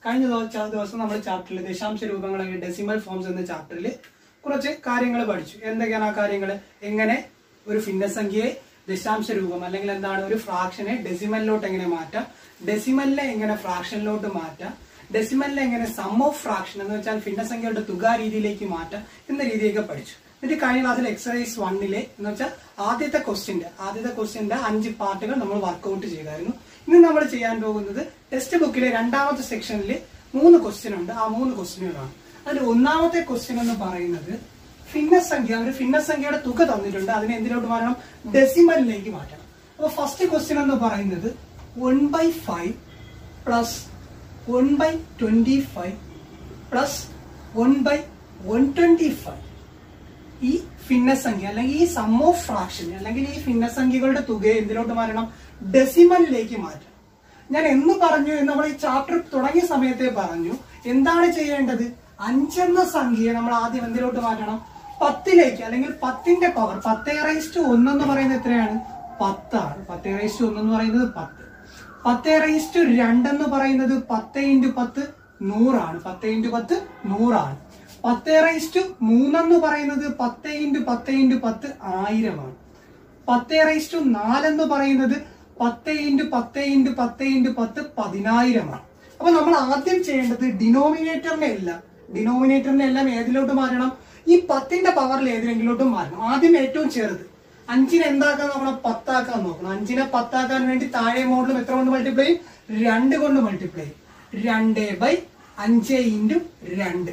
കഴിഞ്ഞ ദിവസം ദിവസം നമ്മൾ ചാപ്റ്ററിൽ ദശാംശ രൂപങ്ങൾ ഡെസിമൽ ഫോംസ് എന്ന ചാപ്റ്ററിൽ കുറച്ച് കാര്യങ്ങൾ പഠിച്ചു എന്തൊക്കെയാണ് ആ കാര്യങ്ങൾ എങ്ങനെ ഒരു ഭിന്നസംഖ്യയെ ദശാംശ രൂപം അല്ലെങ്കിൽ എന്താണ് ഒരു ഫ്രാക്ഷനെ ഡെസിമലിലോട്ട് എങ്ങനെ മാറ്റാം ഡെസിമലിനെ എങ്ങനെ ഫ്രാക്ഷനിലോട്ട് മാറ്റാം ഡെസിമലിനെ എങ്ങനെ സം ഓഫ് ഫ്രാക്ഷൻ എന്ന് വെച്ചാൽ ഭിന്നസംഖ്യയുടെ തുക രീതിയിലേക്ക് മാറ്റാം എന്ന രീതിയൊക്കെ പഠിച്ചു എന്നിട്ട് കഴിഞ്ഞ ക്ലാസ്സിൽ എക്സസൈസ് വണ്ണിലെ എന്ന് വെച്ചാൽ ആദ്യത്തെ ക്വസ്റ്റ്യന്റെ ആദ്യത്തെ ക്വസ്റ്റ്യന്റെ അഞ്ച് പാർട്ടുകൾ നമ്മൾ വർക്കൗട്ട് ചെയ്തായിരുന്നു ഇന്ന് നമ്മൾ ചെയ്യാൻ പോകുന്നത് ടെക്സ്റ്റ് ബുക്കിലെ രണ്ടാമത്തെ സെക്ഷനിൽ മൂന്ന് ക്വസ്റ്റ്യൻ ഉണ്ട് ആ മൂന്ന് ക്വസ്റ്റ്യനുകളാണ് അതിൽ ഒന്നാമത്തെ ക്വസ്റ്റ്യൻ എന്ന് പറയുന്നത് ഭിന്നസംഖ്യ ഒരു ഭിന്നസംഖ്യയുടെ തുക തന്നിട്ടുണ്ട് അതിനെ എന്തിലോട്ട് മാറ്റണം ഡെസിമലിലേക്ക് മാറ്റണം അപ്പൊ ഫസ്റ്റ് ക്വസ്റ്റ്യൻ എന്ന് പറയുന്നത് one by five plus one by twenty five plus one by one twenty five ഈ ഭിന്നസംഖ്യ അല്ലെങ്കിൽ ഈ സം ഓഫ് ഫ്രാക്ഷൻ അല്ലെങ്കിൽ ഈ ഭിന്നസംഖ്യകളുടെ തുകയെ എന്തിലോട്ട് മാറ്റണം ഡെസിമലിലേക്ക് മാറ്റണം ഞാൻ എന്ന് പറഞ്ഞു എന്ന് നമ്മൾ ഈ ചാപ്റ്റർ തുടങ്ങിയ സമയത്തെ പറഞ്ഞു എന്താണ് ചെയ്യേണ്ടത് അഞ്ചെന്ന സംഖ്യയെ നമ്മൾ ആദ്യം എന്തിലോട്ട് മാറ്റണം പത്തിലേക്ക് അല്ലെങ്കിൽ പത്തിന്റെ പവർ പത്തേ റൈസ്റ്റ് ഒന്നെന്ന് പറയുന്നത് എത്രയാണ് പത്താണ് പത്തേ റൈസ്റ്റ് ഒന്നെന്ന് പറയുന്നത് പത്ത് പത്തേ റൈസ്റ്റ് രണ്ടെന്ന് പറയുന്നത് പത്ത് ഇൻറ്റു പത്ത് നൂറാണ് പത്ത് ഇൻറ്റു പത്ത് നൂറാണ് പത്തേ റൈസ്റ്റ് മൂന്നെന്ന് പറയുന്നത് പത്ത് ഇൻറ്റു പത്ത് ഇൻറ്റു പത്ത് ആയിരമാണ് പത്തേ റൈസ്റ്റ് നാലെന്ന് പറയുന്നത് പത്ത് ഇൻറ്റു പത്ത് ഇൻറ്റു പത്ത് ഇൻറ്റു പത്ത് പതിനായിരമാണ് അപ്പൊ നമ്മൾ ആദ്യം ചെയ്യേണ്ടത് ഡിനോമിനേറ്ററിനെ എല്ലാം ഡിനോമിനേറ്ററിനെ എല്ലാം ഏതിലോട്ട് മാറ്റണം ഈ പത്തിന്റെ പവറിൽ ഏതിലെങ്കിലോട്ടും മാറ്റണം ആദ്യം ഏറ്റവും ചെറുത് അഞ്ചിനെ എന്താക്കാൻ നോക്കണം പത്താക്കാൻ നോക്കണം അഞ്ചിനെ പത്താക്കാൻ വേണ്ടി താഴെ മോഡലും എത്ര കൊണ്ട് മൾട്ടിപ്ലൈ ചെയ്യും രണ്ട് കൊണ്ട് മൾട്ടിപ്ലൈ ചെയ്യും രണ്ട് ബൈ അഞ്ച് ഇൻറ്റു രണ്ട്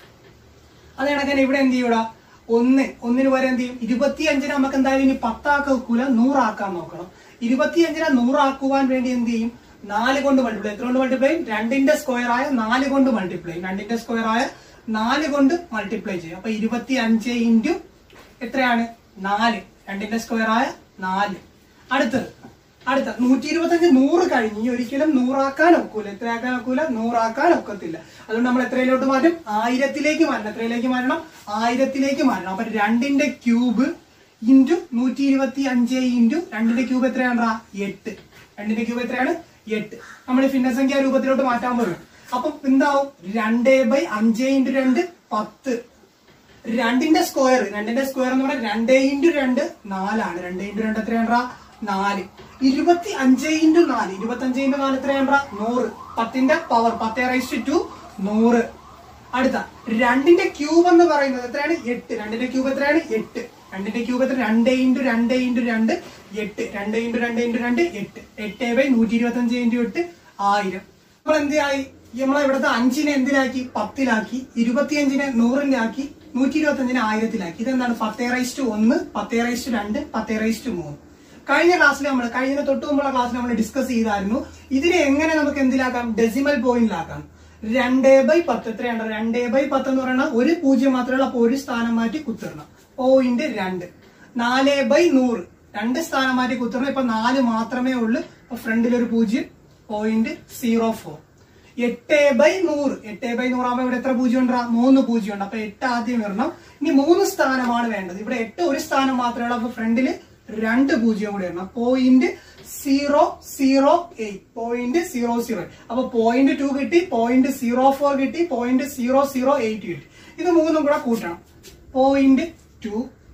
അത് കണക്കിന് ഇവിടെ എന്ത് ചെയ്യൂടാ ഒന്ന് ഒന്നിന് വരെ എന്ത് ചെയ്യും ഇരുപത്തി അഞ്ചിന് നമുക്ക് എന്തായാലും ഇനി പത്താക്കാൻ വെക്കൂല നൂറാക്കാൻ നോക്കണം ഇരുപത്തി അഞ്ചിനെ നൂറാക്കുവാൻ വേണ്ടി എന്ത് ചെയ്യും നാല് കൊണ്ട് മൾട്ടിപ്ലൈ എത്ര കൊണ്ട് മൾട്ടിപ്ലൈ ചെയ്യും രണ്ടിന്റെ സ്ക്വയർ ആയ നാല് കൊണ്ട് മൾട്ടിപ്ലൈ ചെയ്യും രണ്ടിന്റെ സ്ക്വയർ ആയ നാല് കൊണ്ട് മൾട്ടിപ്ലൈ ചെയ്യും അപ്പൊ ഇരുപത്തി അഞ്ച് ഇൻറ്റു എത്രയാണ് നാല് രണ്ടിന്റെ സ്ക്വയർ ആയ നാല് അടുത്തത് അടുത്ത നൂറ്റി ഇരുപത്തി അഞ്ച് നൂറ് കഴിഞ്ഞ് ഇനി ഒരിക്കലും നൂറാക്കാൻ ഒക്കൂല എത്രയാക്കാൻ ഒക്കൂല നൂറാക്കാൻ ഒക്കത്തില്ല അതുകൊണ്ട് നമ്മൾ എത്രയിലോട്ട് മാറ്റും ആയിരത്തിലേക്ക് മാറ്റണം എത്രയിലേക്ക് മാറ്റണം ആയിരത്തിലേക്ക് മാറ്റണം അപ്പൊ രണ്ടിന്റെ ക്യൂബ് ഇൻറ്റു നൂറ്റി ഇരുപത്തി അഞ്ച് ഇൻറ്റു രണ്ടിന്റെ ക്യൂബ് എത്രയാണ് എട്ട് രണ്ടിന്റെ ക്യൂബ് എത്രയാണ് എട്ട് നമ്മൾ ഭിന്നസംഖ്യ രൂപത്തിലോട്ട് മാറ്റാൻ പോകും അപ്പം എന്താവും രണ്ടേ ബൈ അഞ്ച് ഇൻറ്റു രണ്ട് പത്ത് രണ്ടിന്റെ സ്ക്വയർ രണ്ടിന്റെ സ്ക്വയർ എന്ന് പറഞ്ഞാൽ രണ്ടേ ഇൻറ്റു രണ്ട് നാലാണ് രണ്ടേ ഇൻറ്റു രണ്ട് എത്രയാണ്ടാ നാല് ഇരുപത്തി അഞ്ച് ഇൻറ്റു നാല് ഇരുപത്തി അഞ്ച് ഇൻറ്റു നാല് എത്രയാണ്ടാ നൂറ് പത്തിന്റെ പവർ പത്തേ റൈസ് ടു നൂറ് അടുത്ത രണ്ടിന്റെ ക്യൂബ് എന്ന് പറയുന്നത് എത്രയാണ് എട്ട് രണ്ടിന്റെ ക്യൂബ് എത്രയാണ് എട്ട് രണ്ടിന്റെ ക്യൂബ് എത്ര രണ്ട് ഇൻറ്റു രണ്ട് ഇൻറ്റു രണ്ട് എട്ട് രണ്ട് ഇൻറ്റു രണ്ട് ഇൻറ്റു രണ്ട് എട്ട് എട്ട് ബൈ നൂറ്റി ഇരുപത്തി അഞ്ച് ഇൻറ്റു എട്ട് ആയിരം നമ്മൾ എന്തിനായി നമ്മൾ ഇവിടുത്തെ അഞ്ചിനെ എന്തിലാക്കി പത്തിലാക്കി ഇരുപത്തിയഞ്ചിനെ നൂറിലാക്കി നൂറ്റി ഇരുപത്തി അഞ്ചിനെ ആയിരത്തിലാക്കി ഇതെന്താണ് പത്തേ റൈസ്റ്റ് ഒന്ന് പത്തേ റൈസ്റ്റ് രണ്ട് പത്തേ റൈസ്റ്റ് മൂന്ന് കഴിഞ്ഞ ക്ലാസ്സിൽ നമ്മൾ കഴിഞ്ഞ തൊട്ട് മുമ്പുള്ള ക്ലാസ്സിൽ നമ്മൾ ഡിസ്കസ് ചെയ്തായിരുന്നു ഇതിനെ എങ്ങനെ നമുക്ക് എന്തിലാക്കാം ഡെസിമൽ പോയിന്റിലാക്കാം രണ്ടേ ബൈ പത്ത് എത്രയാണ് രണ്ടേ ബൈ പത്ത് എന്ന് പറയുന്നത് ഒരു പൂജ്യം മാത്രമേ ഉള്ളൂ അപ്പൊ ഒരു സ്ഥാനം മാറ്റി കുത്തിരണം പോയിന്റ് രണ്ട് നാല് ബൈ നൂറ് രണ്ട് സ്ഥാനം മാറ്റി കുത്തിരണം ഇപ്പൊ നാല് മാത്രമേ ഉള്ളൂ അപ്പൊ ഫ്രണ്ടിൽ ഒരു പൂജ്യം പോയിന്റ് സീറോ ഫോർ എട്ട് ബൈ നൂറ് എട്ട് ബൈ നൂറാകുമ്പോ ഇവിടെ എത്ര പൂജ്യം ഉണ്ടാ മൂന്ന് പൂജ്യം ഉണ്ട് അപ്പൊ എട്ട് ആദ്യം വരണം ഇനി മൂന്ന് സ്ഥാനമാണ് വേണ്ടത് ഇവിടെ എട്ട് ഒരു സ്ഥാനം മാത്രമേ ഉള്ളൂ അപ്പൊ ഫ്രണ്ടില് രണ്ട് പൂജ്യം കൂടി വരണം point zero zero eight point zero zero അപ്പൊ പോയിന്റ് ടു കിട്ടി പോയിന്റ് സീറോ ഫോർ കിട്ടി പോയിന്റ് സീറോ സീറോ എയ്റ്റ് കിട്ടി ഇത് മൂന്നും കൂടെ കൂട്ടണം point two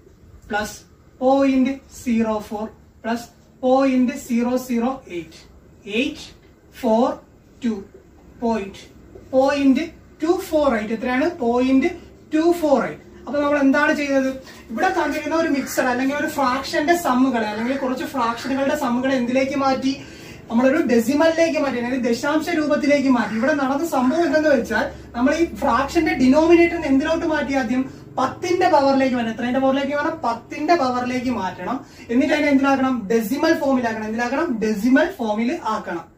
plus point zero four plus point zero zero eight eight four two point point two four eight എത്രയാണ് point two four eight അപ്പൊ നമ്മൾ എന്താണ് ചെയ്തത് ഇവിടെ കണ്ടിരുന്ന ഒരു മിക്സർ അല്ലെങ്കിൽ ഒരു ഫ്രാക്ഷന്റെ സമ്മുകളെ അല്ലെങ്കിൽ കുറച്ച് ഫ്രാക്ഷനുകളുടെ സമ്മുകളെ എന്തിലേക്ക് മാറ്റി നമ്മളൊരു ഡെസിമലിലേക്ക് മാറ്റി അല്ലെങ്കിൽ ദശാംശ രൂപത്തിലേക്ക് മാറ്റി ഇവിടെ നടന്ന സംഭവം എന്തെന്ന് വെച്ചാൽ നമ്മൾ ഈ ഫ്രാക്ഷന്റെ ഡിനോമിനേറ്റർ എന്തിലോട്ട് മാറ്റി ആദ്യം പത്തിന്റെ പവറിലേക്ക് മാറ്റണം എത്രയുടെ പവറിലേക്ക് മാറ്റണം പത്തിന്റെ പവറിലേക്ക് മാറ്റണം എന്നിട്ട് അതിനെ എന്തിനാക്കണം ഡെസിമൽ ഫോമിലാക്കണം എന്തിനാക്കണം ഡെസിമൽ ഫോമിൽ ആക്കണം